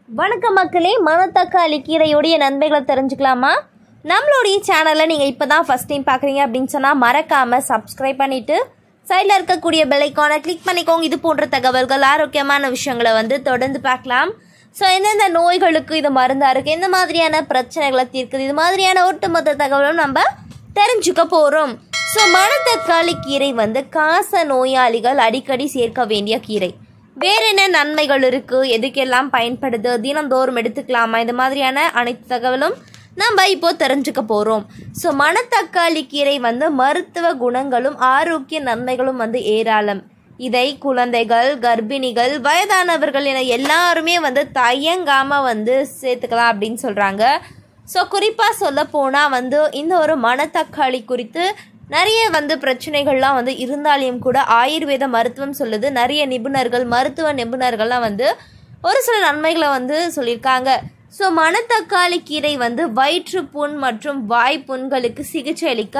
வணக்கம் மக்களே மணத்தக்காளி கீரையுடைய நன்மைகளை தெரிஞ்சுக்கலாமா நம்மளுடைய சேனலை நீங்கள் இப்போ தான் ஃபஸ்ட் டைம் பார்க்குறீங்க அப்படின்னு சொன்னால் மறக்காமல் சப்ஸ்கிரைப் பண்ணிவிட்டு சைடில் இருக்கக்கூடிய பெல்லைக்கானை கிளிக் பண்ணிக்கோங்க இது போன்ற தகவல்கள் ஆரோக்கியமான விஷயங்களை வந்து தொடர்ந்து பார்க்கலாம் ஸோ எந்தெந்த நோய்களுக்கு இது மருந்தாக இருக்குது எந்த மாதிரியான பிரச்சனைகளை தீர்க்குது இது மாதிரியான ஒட்டுமொத்த தகவலும் நம்ம தெரிஞ்சுக்க போகிறோம் ஸோ மணத்தக்காளி கீரை வந்து காச நோயாளிகள் அடிக்கடி சேர்க்க வேண்டிய கீரை வேற என்ன நன்மைகள் இருக்கு எதுக்கெல்லாம் பயன்படுது தினந்தோறும் எடுத்துக்கலாமா இது மாதிரியான அனைத்து தகவலும் நம்ம இப்போ தெரிஞ்சுக்க போகிறோம் ஸோ மணத்தக்காளி கீரை வந்து மருத்துவ குணங்களும் ஆரோக்கிய நன்மைகளும் வந்து ஏராளம் இதை குழந்தைகள் கர்ப்பிணிகள் வயதானவர்கள் என எல்லாருமே வந்து தயங்காம வந்து சேர்த்துக்கலாம் அப்படின்னு சொல்கிறாங்க ஸோ குறிப்பாக சொல்ல போனால் வந்து இந்த ஒரு மணத்தக்காளி குறித்து நிறைய வந்து பிரச்சனைகள்லாம் வந்து இருந்தாலும் கூட ஆயுர்வேத மருத்துவம் சொல்லுது நிறைய நிபுணர்கள் மருத்துவ நிபுணர்கள்லாம் வந்து ஒரு சில நன்மைகளை வந்து சொல்லியிருக்காங்க ஸோ மணத்தக்காளி கீரை வந்து வயிற்றுப்புண் மற்றும் வாய் புண்களுக்கு சிகிச்சை அளிக்க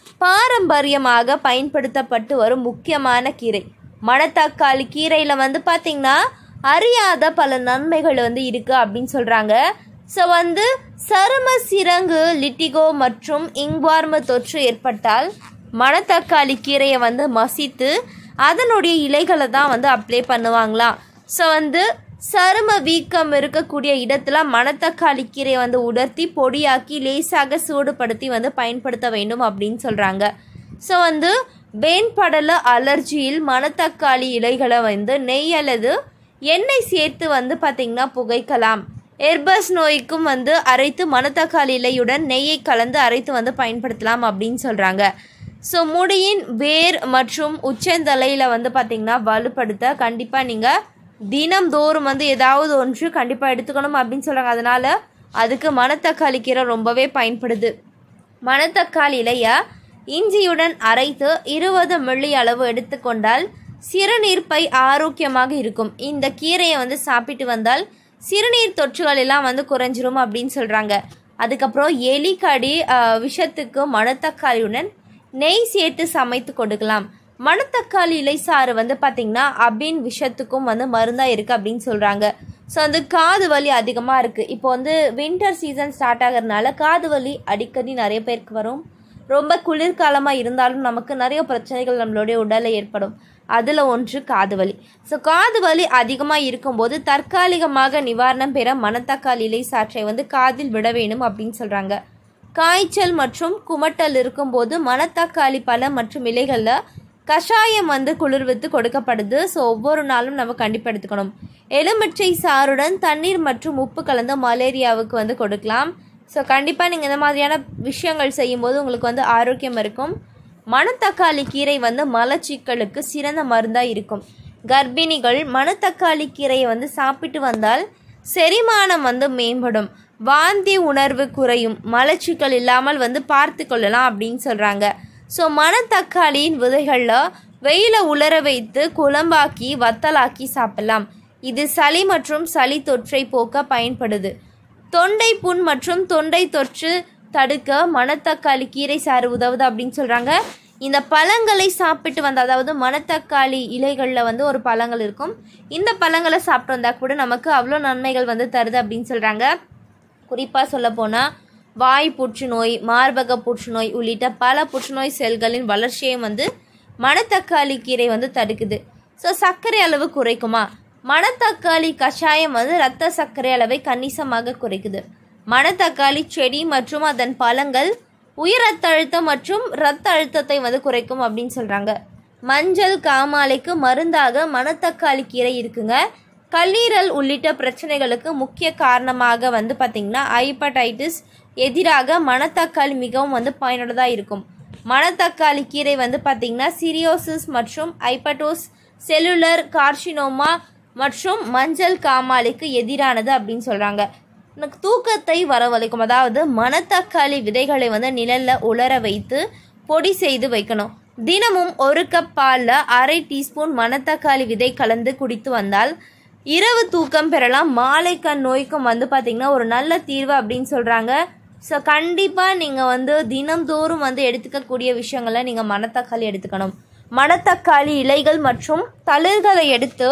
பாரம்பரியமாக பயன்படுத்தப்பட்டு வரும் முக்கியமான கீரை மணத்தக்காளி கீரையில் வந்து பார்த்திங்கன்னா அறியாத பல நன்மைகள் வந்து இருக்குது அப்படின்னு சொல்கிறாங்க ஸோ வந்து சரும சிரங்கு லிட்டிகோ மற்றும் இங்வார்ம தொற்று ஏற்பட்டால் மணத்தக்காளி கீரையை வந்து மசித்து அதனுடைய இலைகளை தான் வந்து அப்ளை பண்ணுவாங்களாம் ஸோ வந்து சரும வீக்கம் இருக்கக்கூடிய இடத்துல மணத்தக்காளி கீரையை வந்து உலர்த்தி பொடியாக்கி லேசாக சூடுபடுத்தி வந்து பயன்படுத்த வேண்டும் அப்படின்னு சொல்கிறாங்க ஸோ வந்து வேண்படல அலர்ஜியில் மணத்தக்காளி இலைகளை வந்து நெய் அல்லது எண்ணெய் சேர்த்து வந்து பார்த்திங்கன்னா புகைக்கலாம் எர்பஸ் நோய்க்கும் வந்து அரைத்து மணத்தக்காளி இலையுடன் நெய்யை கலந்து அரைத்து வந்து பயன்படுத்தலாம் அப்படின்னு சொல்கிறாங்க ஸோ முடியின் வேர் மற்றும் உச்சந்தலையில் வந்து பார்த்திங்கன்னா வலுப்படுத்த கண்டிப்பாக நீங்கள் தினம்தோறும் வந்து ஏதாவது ஒன்று கண்டிப்பாக எடுத்துக்கணும் அப்படின்னு சொல்கிறாங்க அதனால் அதுக்கு மணத்தக்காளி கீரை ரொம்பவே பயன்படுது மணத்தக்காளி இலையை இஞ்சியுடன் அரைத்து இருபது மில்லி அளவு எடுத்துக்கொண்டால் சிறுநீர்ப்பை ஆரோக்கியமாக இருக்கும் இந்த கீரையை வந்து சாப்பிட்டு வந்தால் சிறுநீர் தொற்றுகள் எல்லாம் வந்து குறைஞ்சிரும் அப்படின்னு சொல்கிறாங்க அதுக்கப்புறம் எலிக்கடி ஆஹ், விஷத்துக்கு மணத்தக்காளியுடன் நெய் சேர்த்து சமைத்து கொடுக்கலாம் மணத்தக்காளி இலை சாறு வந்து பார்த்திங்கன்னா அபின் விஷத்துக்கும் வந்து மருந்தாக இருக்குது அப்படின்னு சொல்கிறாங்க ஸோ வந்து காது வலி அதிகமாக இருக்குது இப்போ வந்து வின்டர் சீசன் ஸ்டார்ட் ஆகிறதுனால காது வலி அடிக்கடி நிறைய பேருக்கு வரும் ரொம்ப குளிர்காலமாக இருந்தாலும் நமக்கு நிறைய பிரச்சனைகள் நம்மளுடைய உடலில் ஏற்படும் அதில் ஒன்று காது வலி ஸோ காது வலி அதிகமாக இருக்கும்போது தற்காலிகமாக நிவாரணம் பெற மணத்தக்காளி இலை சாற்றை வந்து காதில் விட வேணும் அப்படின்னு சொல்கிறாங்க காய்ச்சல் மற்றும் குமட்டல் இருக்கும்போது மணத்தக்காளி பழம் மற்றும் இலைகளில் கஷாயம் வந்து குளிர்வித்து கொடுக்கப்படுது ஸோ ஒவ்வொரு நாளும் நம்ம கண்டிப்பாக எடுத்துக்கணும் எலுமிச்சை சாறுடன் தண்ணீர் மற்றும் உப்பு கலந்த மலேரியாவுக்கு வந்து கொடுக்கலாம் ஸோ கண்டிப்பாக நீங்கள் இந்த மாதிரியான விஷயங்கள் செய்யும்போது உங்களுக்கு வந்து ஆரோக்கியம் இருக்கும் மணத்தக்காளி கீரை வந்து மலச்சிக்கலுக்கு சிறந்த மருந்தாக இருக்கும் கர்ப்பிணிகள் மணத்தக்காளி கீரையை வந்து சாப்பிட்டு வந்தால் செரிமானம் வந்து மேம்படும் வாந்தி உணர்வு குறையும் மலச்சிக்கல் இல்லாமல் வந்து பார்த்து கொள்ளலாம் அப்படின்னு சொல்கிறாங்க ஸோ மணத்தக்காளியின் விதைகளில் வெயில உலர வைத்து குழம்பாக்கி வத்தலாக்கி சாப்பிடலாம் இது சளி மற்றும் சளி தொற்றை போக்க பயன்படுது தொண்டை புண் மற்றும் தொண்டை தொற்று தடுக்க மணத்தக்காளி கீரை சாறு உதவுது அப்படின்னு சொல்கிறாங்க இந்த பழங்களை சாப்பிட்டு வந்த அதாவது மணத்தக்காளி இலைகளில் வந்து ஒரு பழங்கள் இருக்கும் இந்த பழங்களை சாப்பிட்டு வந்தால் கூட நமக்கு அவ்வளோ நன்மைகள் வந்து தருது அப்படின்னு சொல்கிறாங்க குறிப்பாக சொல்ல போனால் வாய் புற்றுநோய் மார்பக புற்றுநோய் உள்ளிட்ட பல புற்றுநோய் செல்களின் வளர்ச்சியை வந்து மணத்தக்காளி கீரை வந்து தடுக்குது ஸோ சர்க்கரை அளவு குறைக்குமா மணத்தக்காளி கஷாயம் வந்து இரத்த சர்க்கரை அளவை கணிசமாக குறைக்குது மணத்தக்காளி செடி மற்றும் அதன் பழங்கள் உயர் ரத்த அழுத்தம் மற்றும் இரத்த அழுத்தத்தை வந்து குறைக்கும் அப்படின்னு சொல்கிறாங்க மஞ்சள் காமாலைக்கு மருந்தாக மணத்தக்காளி கீரை இருக்குங்க கல்லீரல் உள்ளிட்ட பிரச்சனைகளுக்கு முக்கிய காரணமாக வந்து பார்த்திங்கன்னா ஹைப்படைட்டிஸ் எதிராக மணத்தக்காளி மிகவும் வந்து பயனுள்ளதாக இருக்கும் மணத்தக்காளி கீரை வந்து பார்த்திங்கன்னா சிரியோசிஸ் மற்றும் ஹைப்படோஸ் செல்லுலர் கார்சினோமா மற்றும் மஞ்சள் காமாலைக்கு எதிரானது அப்படின்னு சொல்கிறாங்க எனக்கு தூக்கத்தை வரவழைக்கும் அதாவது மணத்தக்காளி விதைகளை வந்து நிழலில் உலர வைத்து பொடி செய்து வைக்கணும் தினமும் ஒரு கப் பாலில் அரை டீஸ்பூன் மணத்தக்காளி விதை கலந்து குடித்து வந்தால் இரவு தூக்கம் பெறலாம் மாலை கண் நோய்க்கும் வந்து பார்த்திங்கன்னா ஒரு நல்ல தீர்வு அப்படின்னு சொல்கிறாங்க ஸோ கண்டிப்பாக நீங்கள் வந்து தினம்தோறும் வந்து எடுத்துக்கக்கூடிய விஷயங்களை நீங்கள் மணத்தக்காளி எடுத்துக்கணும் மணத்தக்காளி இலைகள் மற்றும் தளிர்களை எடுத்து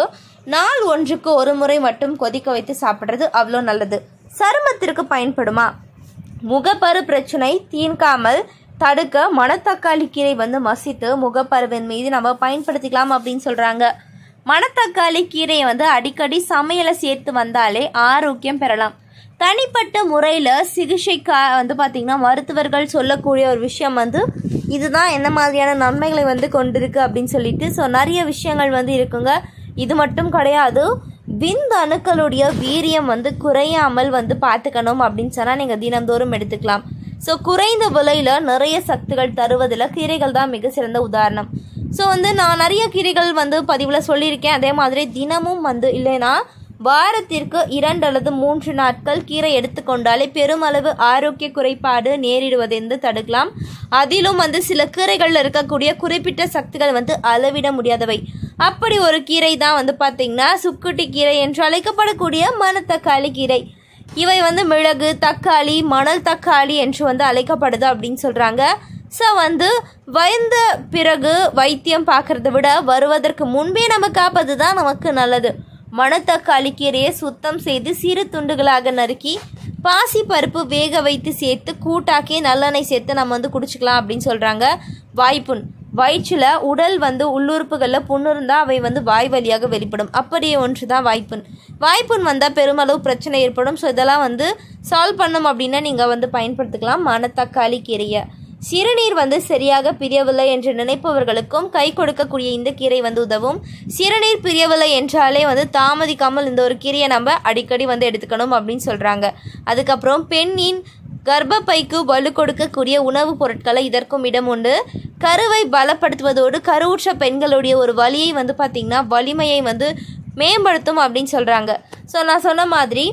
நாள் ஒன்றுக்கு ஒரு முறை மட்டும் கொதிக்க வைத்து சாப்பிட்றது அவ்வளோ நல்லது சருமத்திற்கு பயன்படுமா முகப்பரு பிரச்சனை தீர்க்காமல் தடுக்க மணத்தக்காளி கீரை வந்து மசித்து முகப்பருவின் மீது நம்ம பயன்படுத்திக்கலாம் அப்படின்னு சொல்கிறாங்க மணத்தக்காளி கீரையை வந்து அடிக்கடி சமையலை சேர்த்து வந்தாலே ஆரோக்கியம் பெறலாம் தனிப்பட்ட முறையில் சிகிச்சைக்கா வந்து பார்த்திங்கன்னா மருத்துவர்கள் சொல்லக்கூடிய ஒரு விஷயம் வந்து இதுதான் என்ன மாதிரியான நன்மைகளை வந்து கொண்டிருக்கு அப்படின்னு சொல்லிட்டு ஸோ நிறைய விஷயங்கள் வந்து இருக்குங்க இது மட்டும் கிடையாது விந்து அணுக்களுடைய வீரியம் வந்து குறையாமல் வந்து பார்த்துக்கணும் அப்படின்னு சொன்னால் நீங்கள் தினந்தோறும் எடுத்துக்கலாம் ஸோ குறைந்த விலையில் நிறைய சக்திகள் தருவதில் கீரைகள் தான் மிக சிறந்த உதாரணம் ஸோ வந்து நான் நிறைய கீரைகள் வந்து பதிவில் சொல்லியிருக்கேன் அதே மாதிரி தினமும் வந்து இல்லைன்னா வாரத்திற்கு இரண்டு அல்லது மூன்று நாட்கள் கீரை எடுத்துக்கொண்டாலே பெருமளவு ஆரோக்கிய குறைபாடு நேரிடுவதென்று தடுக்கலாம் அதிலும் வந்து சில கீரைகளில் இருக்கக்கூடிய குறிப்பிட்ட சக்திகள் வந்து அளவிட முடியாதவை அப்படி ஒரு கீரை தான் வந்து பார்த்திங்கன்னா சுக்குட்டி கீரை என்று அழைக்கப்படக்கூடிய மணத்தக்காளி கீரை இவை வந்து மிளகு தக்காளி மணல் தக்காளி என்று வந்து அழைக்கப்படுது அப்படின்னு சொல்கிறாங்க ஸோ வந்து வயந்த பிறகு வைத்தியம் பார்க்கறத விட வருவதற்கு முன்பே நம்ம காப்பது தான் நமக்கு நல்லது மணத்தக்காளி கீரையை சுத்தம் செய்து சிறு துண்டுகளாக நறுக்கி பாசி பருப்பு வேக வைத்து சேர்த்து கூட்டாக்கி நல்லெண்ணெய் சேர்த்து நம்ம வந்து குடிச்சிக்கலாம் அப்படின்னு சொல்கிறாங்க வாய்ப்புண் வயிற்றில் உடல் வந்து உள்ளுறுப்புகளில் புண்ணு இருந்தால் அவை வந்து வாய் வழியாக வெளிப்படும் அப்படியே ஒன்று தான் வாய்ப்புண் வாய்ப்புண் வந்தால் பெருமளவு பிரச்சனை ஏற்படும் ஸோ இதெல்லாம் வந்து சால்வ் பண்ணணும் அப்படின்னா நீங்கள் வந்து பயன்படுத்திக்கலாம் மணத்தக்காளி கீரையை சிறுநீர் வந்து சரியாக பிரியவில்லை என்று நினைப்பவர்களுக்கும் கை கொடுக்கக்கூடிய இந்த கீரை வந்து உதவும் சிறுநீர் பிரியவில்லை என்றாலே வந்து தாமதிக்காமல் இந்த ஒரு கீரையை நம்ம அடிக்கடி வந்து எடுத்துக்கணும் அப்படின்னு சொல்கிறாங்க அதுக்கப்புறம் பெண்ணின் கர்ப்பப்பைக்கு வலு கொடுக்கக்கூடிய உணவுப் பொருட்களை இதற்கும் இடம் உண்டு கருவை பலப்படுத்துவதோடு கருவுற்ற பெண்களுடைய ஒரு வலியை வந்து பார்த்திங்கன்னா வலிமையை வந்து மேம்படுத்தும் அப்படின்னு சொல்கிறாங்க ஸோ நான் சொன்ன மாதிரி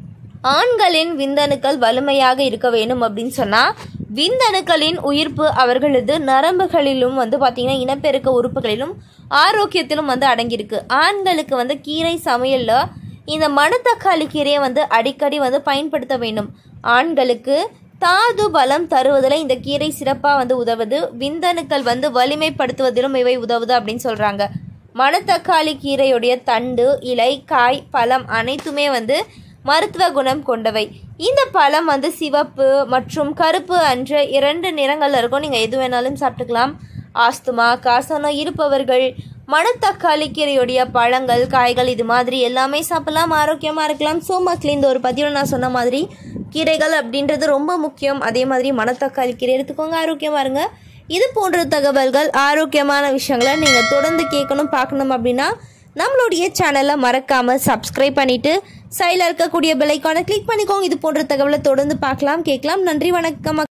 ஆண்களின் விந்தணுக்கள் வலிமையாக இருக்க வேண்டும் அப்படின்னு சொன்னால் விந்தணுக்களின் உயிர்ப்பு அவர்களது நரம்புகளிலும் வந்து பார்த்திங்கன்னா இனப்பெருக்க உறுப்புகளிலும் ஆரோக்கியத்திலும் வந்து அடங்கியிருக்கு ஆண்களுக்கு வந்து கீரை சமையலில் இந்த மணத்தக்காளி கீரையை வந்து அடிக்கடி வந்து பயன்படுத்த வேண்டும் ஆண்களுக்கு தாது பலம் தருவதில் இந்த கீரை சிறப்பாக வந்து உதவுது விந்தணுக்கள் வந்து வலிமைப்படுத்துவதிலும் இவை உதவுது அப்படின்னு சொல்கிறாங்க மணத்தக்காளி கீரையுடைய தண்டு இலை காய் பழம் அனைத்துமே வந்து மருத்துவ குணம் கொண்டவை இந்த பழம் வந்து சிவப்பு மற்றும் கருப்பு அன்ற இரண்டு நிறங்கள்ல இருக்கும் நீங்கள் எது வேணாலும் சாப்பிட்டுக்கலாம் ஆஸ்துமா காசநோய் இருப்பவர்கள் மணத்தக்காளி கீரையுடைய பழங்கள் காய்கள் இது மாதிரி எல்லாமே சாப்பிடலாம் ஆரோக்கியமாக இருக்கலாம் ஸோ மக்கள் இந்த ஒரு பதிவில் நான் சொன்ன மாதிரி கீரைகள் அப்படின்றது ரொம்ப முக்கியம் அதே மாதிரி மணத்தக்காளி கீரை எடுத்துக்கோங்க ஆரோக்கியமாக இருங்க இது போன்ற தகவல்கள் ஆரோக்கியமான விஷயங்களை நீங்கள் தொடர்ந்து கேட்கணும் பார்க்கணும் அப்படின்னா நம்மளுடைய சேனலை மறக்காமல் சப்ஸ்கிரைப் பண்ணிவிட்டு சைடில் இருக்கக்கூடிய பெலைக்கான கிளிக் பண்ணிக்கோங்க இது போன்ற தகவலை தொடர்ந்து பார்க்கலாம் கேட்கலாம் நன்றி வணக்கம்